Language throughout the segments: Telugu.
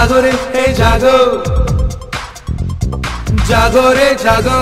జాగో రే హే జాగో జాగో రే జాగో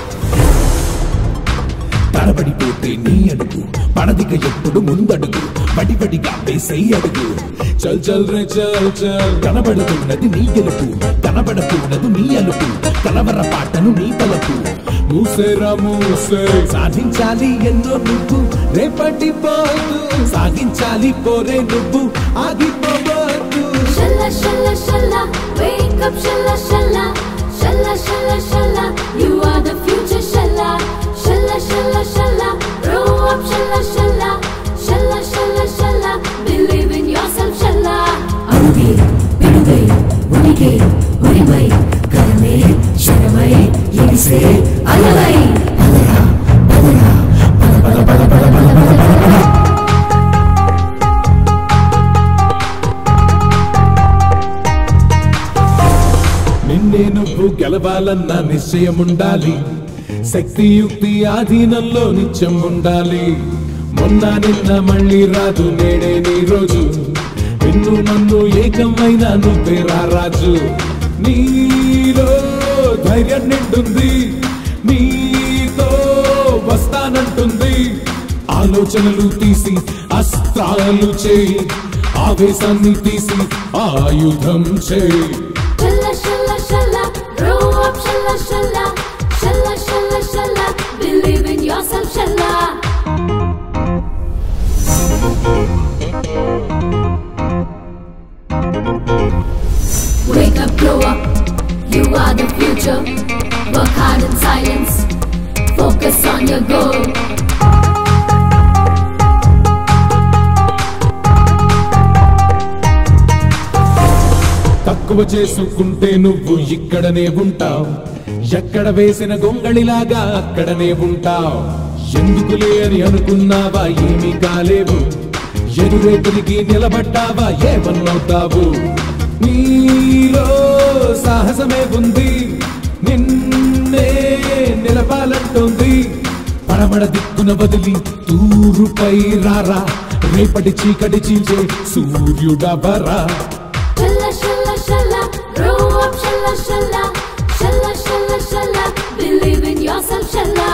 తడబడిపోతే నీ అడుగు పడదిగ ఎప్పుడు ముందడుగు వడివడిగా వేసై అడుగు చల్ చల్ రే చల్ చల్ కనబడుతున్నది నీ గెలుపు కనబడకున్నది నీ అలుపు కలవర పాటను నీ తలపు మూసేరా మూసే సాధించాలి ఎన్నో నువ్వు రేపటి పోతు సాగించాలి పోరే నువ్వు ఆగిపోవద్దు Shalla, shalla, shalla, wake up, shalla, shalla, shalla, shalla, shalla, you are the future, shalla, shalla, shalla, shalla, grow up, shalla, shalla, shalla, shalla, shalla, believe in yourself, shalla. அருகே விடுகை உனிகை உரிமை கடமை சிறமை இசை அலவை அலரா அலரா பல பல பல பல பல பல பல பல నిన్నే నువ్వు గెలవాలన్న నిశ్చయముండాలి శక్తియుక్తి ఆధీనంలో నిత్యం ఉండాలి మొన్న నిన్న మళ్ళీ రాదు నేడే నీ రోజు నిన్ను నన్ను ఏకమైన నువ్వే రా రాజు నీలో ధైర్యం నిండుంది నీతో వస్తానంటుంది ఆలోచనలు తీసి అస్త్రాలు చేయి ఆవేశాన్ని తీసి ఆయుధం చేయి Shalla, shalla, shalla, grow up, shalla, shalla, shalla, shalla, shalla, believe in yourself, shalla. Wake up, grow up, you are the future. Work hard in silence, focus on your goal. తక్కువ చేసుకుంటే నువ్వు ఇక్కడనే ఉంటావు ఎక్కడ వేసిన గొంగళిలాగా అక్కడనే ఉంటావు ఎందుకులే అని అనుకున్నావా ఏమీ కాలేవు ఎదురే తిరిగి నిలబడ్డావా ఏమన్నవుతావు నీలో సాహసమే ఉంది నిన్నే నిలపాలంటుంది పడమడ దిక్కున వదిలి తూరుపై రారా రేపటి చీకటి చీల్చే సూర్యుడబరా Shalla, shalla, shalla, grow up, shalla, shalla, shalla, shalla, shalla, believe in yourself, shalla.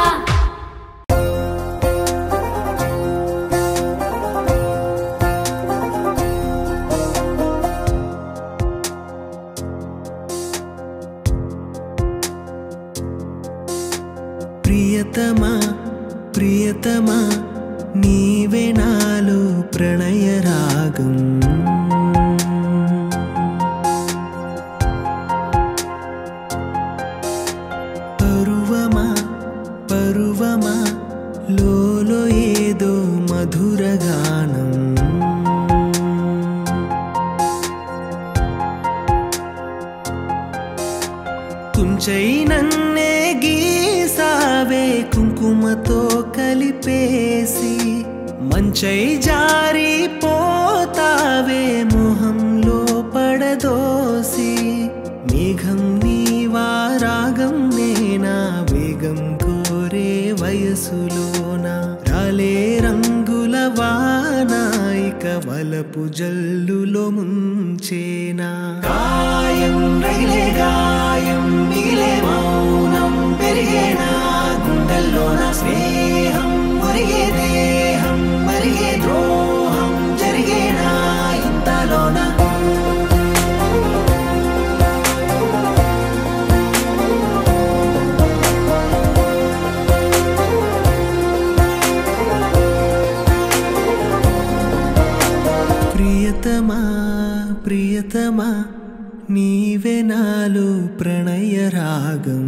ప్రియతమా ప్రియతమా నీవే నాలో ప్రణయ రాగం పరువమా పరువమా లోలో ఏదో మధుర గానం కుంచై నన్నే గీసావే కుంకుమతో కలిపేసి మంచై జారిపోతావే మొహంలో పడదోసి మేఘం నీవా రాగం నేనా వేగం కోరే వయసులోన రాలే రంగుల వానాయిక వలపు జల్లులో ముంచేనా గాయం రగిలే గాయం మిగిలే మౌనం పెరిగేనా గుండెల్లోన స్నేహం మురిగే దేహం మరిగే ద్రోహం జరిగేనా ఇంతలోన ప్రియతమా ప్రియతమా నీవే నాలో ప్రణయ రాగం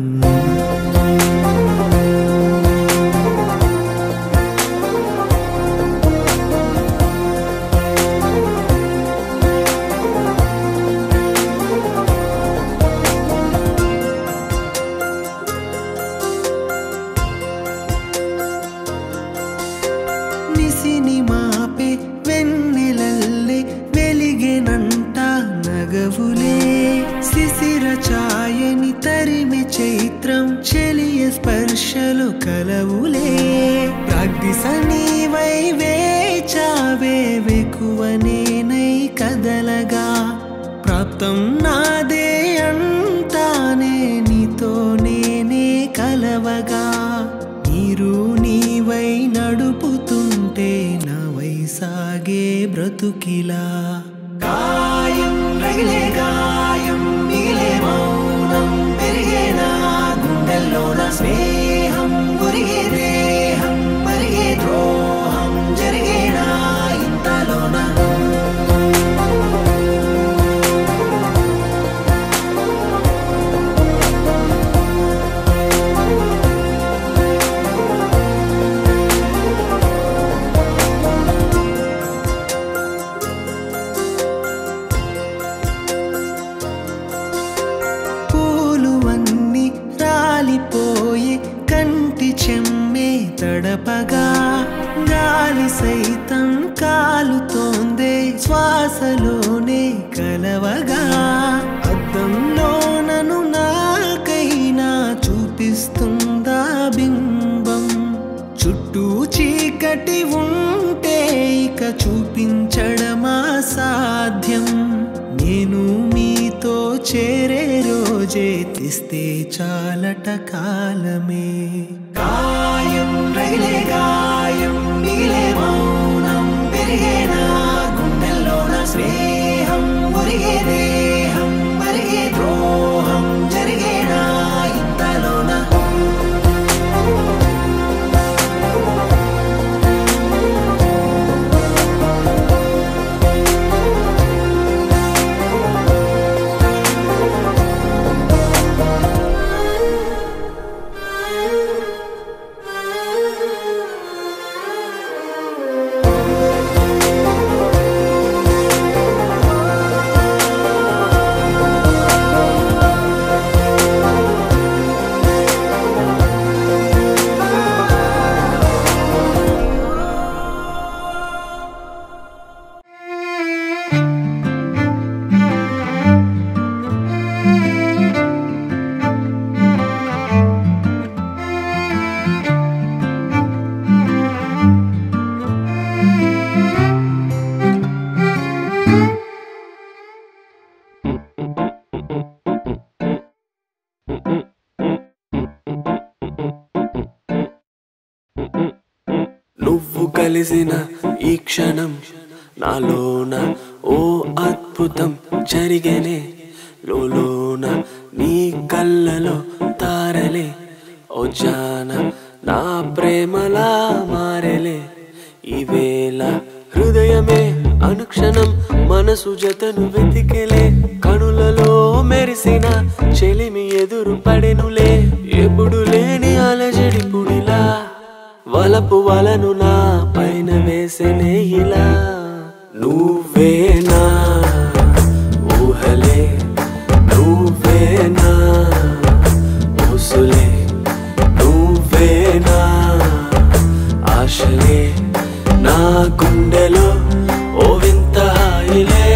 నిసిని మాపే వెన్నెలల్లే వెలిగెనంట నగవులే శిశిర ఛాయని తరిమె చైత్రం చెలియ స్పర్శ మొత్తం నాదే అంటానే నీతో నేనే కలవగా నీరు నీవై నడుపుతుంటే నవై సాగే బ్రతుకిలా గాయం రగిలే గాయం మిగిలే మౌనం పెరిగే నా గుండెల్లో నా స్నేహం గురిగే దేహం మరిగే ద్రోహం జరిగే నా ఇంతలోనా పూలు అన్ని రాలిపోయి కంటి చెమ్మే తడపగా గాలి సైతం కాలుతోందే శ్వాసలోనే కలవగా అద్దంలో నన్ను నాకైనా చూపిస్తుందా బింబం చుట్టూ చీకటి ఉంటే ఇక చూపించడమా సాధ్యం నేను మీతో చేరే రోజే తెస్తే చాలట కాలమే గాయం రైలే గాయం మిగిలే మౌనం పెరిగే నా గుండెల్లో నా స్నేహం మురిగే దేహం మరిగే ద్రోహం జరిగే నా ఇంతలోనా నువ్వు కలిసిన ఈ క్షణం నాలోన ఓ అద్భుతం జరిగేనే లోలోన నీ కళ్ళలో తారలే ఓ జాన నా ప్రేమలా మారలే ఈవేళ హృదయమే అనుక్షణం మనసు జతను వెతికెలే కనులలో మెరిసిన చెలిమి ఎదురు పడెనులే ఎప్పుడు లేని అలజడి పుడిలా వలపు వలను నా పైన వేసనే ఇలా నువ్వేనా ఊహలే నువ్వేనా ఊసులే నువ్వేనా ఆశలే నా గుండెలో ఓ వింత హాయిలే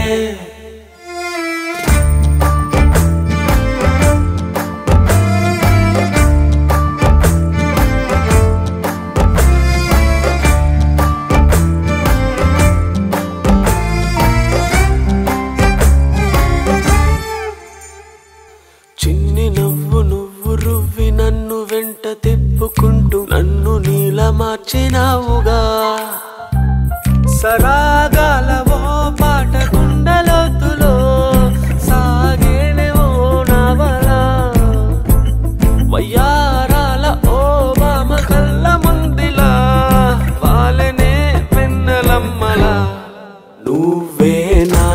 చిన్ని నవ్వు నువ్వు రువ్వి నన్ను వెంట తిప్పుకుంటూ నన్ను నీల మార్చినావుగా సరాగాల ఓ పాట గుండెలోతులో సాగేనే ఓ నవలా వయ్యారాల ఓ బామ కళ్ళ ముందిలా వాలనే వెన్నెలమ్మలా నువ్వేనా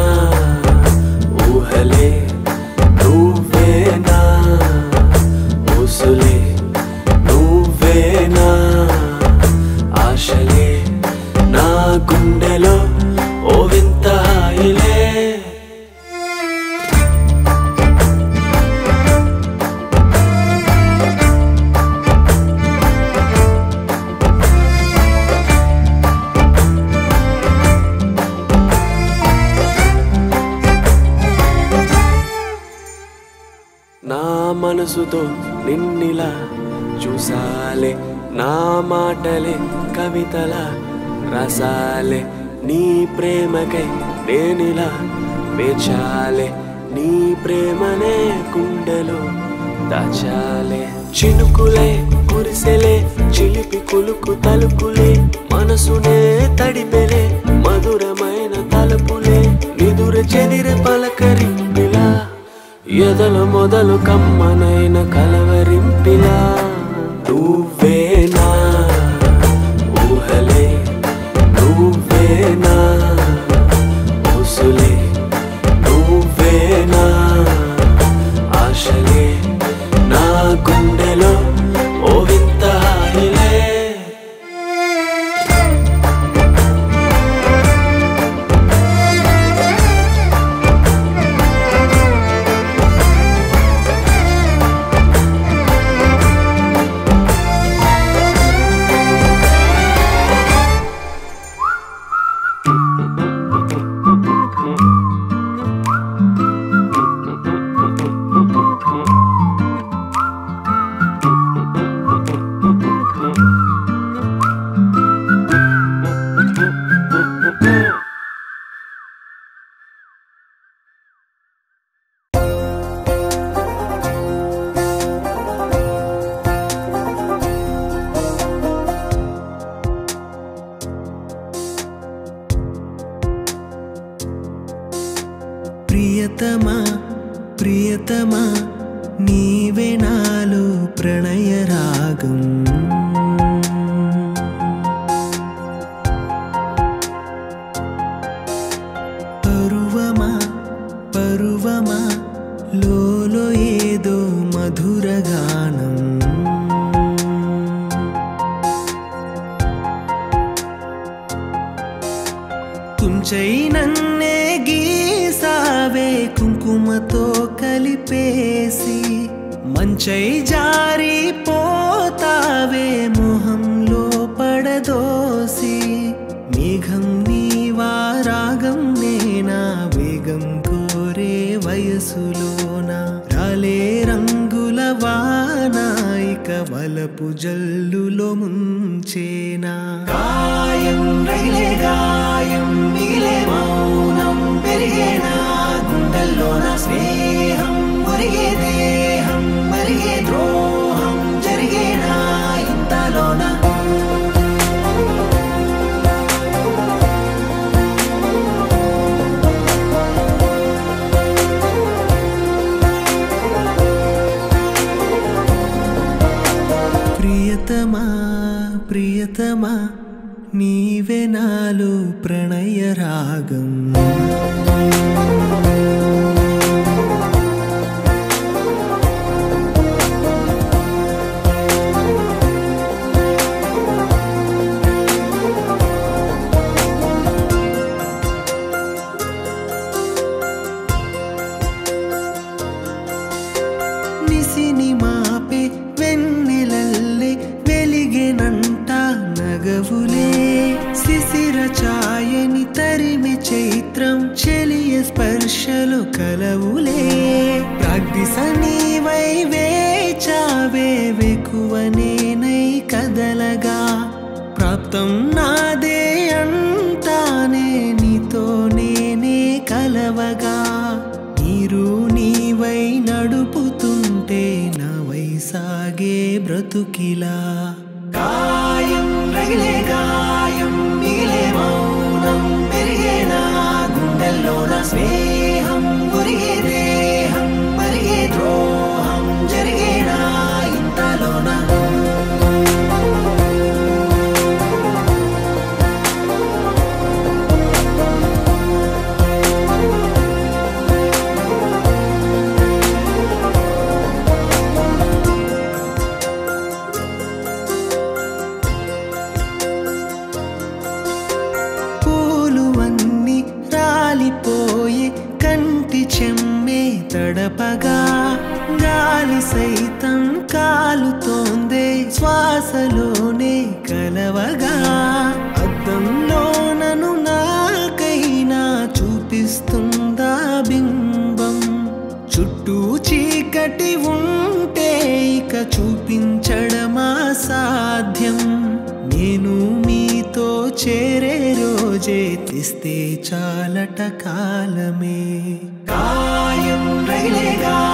ఊహలే నువ్వేనా ఊసులే నువ్వేనా ఆశలే నా గుండెలో ఓ వింత హాయిలే నా మనసుతో నిన్నిలా చూసాలే నా మాటలే కవితల రసాలే నీ ప్రేమకై నేనిలా వేచాలే నీ ప్రేమనే గుండెలో దాచాలే చినుకులే కురిసెలే చిలిపి కులుకు తలుపులే మనసునే తడిపెలే మధురమైన తలుపులే నిదుర చెదిర పలకరింపిలా ఎదల మొదలు కమ్మనైన కలవరింపిలా నువ్వేనా ఊహలే నువ్వేనా ఊసులే నువ్వేనా ఆశలే నా గుండెలో ఓ వింత హాయిలే ప్రియతమా ప్రియతమా నీవే నాలో ప్రణయ రాగం పరువమా పరువమా లోలో ఏదో మధుర గానం కుంచై నన్నే గీసావే కుంకుమతో కలిపేసి మంచై జారి పోతావే మొహంలో పడదోసి మేఘం నీవా రాగం నేనా వేగం కోరే వయసులోన రాలే రంగుల వానాయిక వలపు జల్లులో ముంచేనా గాయం రైలే గాయం మిగిలే మౌనం పెరిగేనా గుండెల్లోన స్నేహం మురిగే దేహం మరిగే ద్రోహం జరిగేనా ఇంతలోన ప్రియతమా ప్రియతమా నీవే నాలో ప్రణయ రాగం నిసిని మాపే వెన్నెలల్లే వెలిగెనంట నగవులే శిశిర ఛాయని తరిమె చైత్రం చెలియ స్పర్శలు కలవులే ప్రాగ్దిశ నీవై వేచావే వెకువనేనై కదలగా ప్రాప్తం నాదే అంటానే నీతో నేనే కలవగా నీరు నీవై నడుపుతుంటే నా వైసాగే బ్రతుకిలా గాయం రగిలే గాయం మిగిలే మౌనం పెరిగేనా గుండెల్లోన స్నేహం మురిగే దేహం మరిగే ద్రోహం జరిగేనా ఇంతలోన పూలు అన్ని రాలిపోయి కంటి చెమ్మే తడపగా గాలి సైతం కాలుతోందే శ్వాసలోనే కలవగా అద్దంలో నన్ను నాకైనా చూపిస్తుందా బింబం చుట్టూ చీకటి ఉంటే ఇక చూపించడమా సాధ్యం నేను మీతో చేరే రోజు రోజే తెస్తే చాలట కాలమే కాయం రైలేగా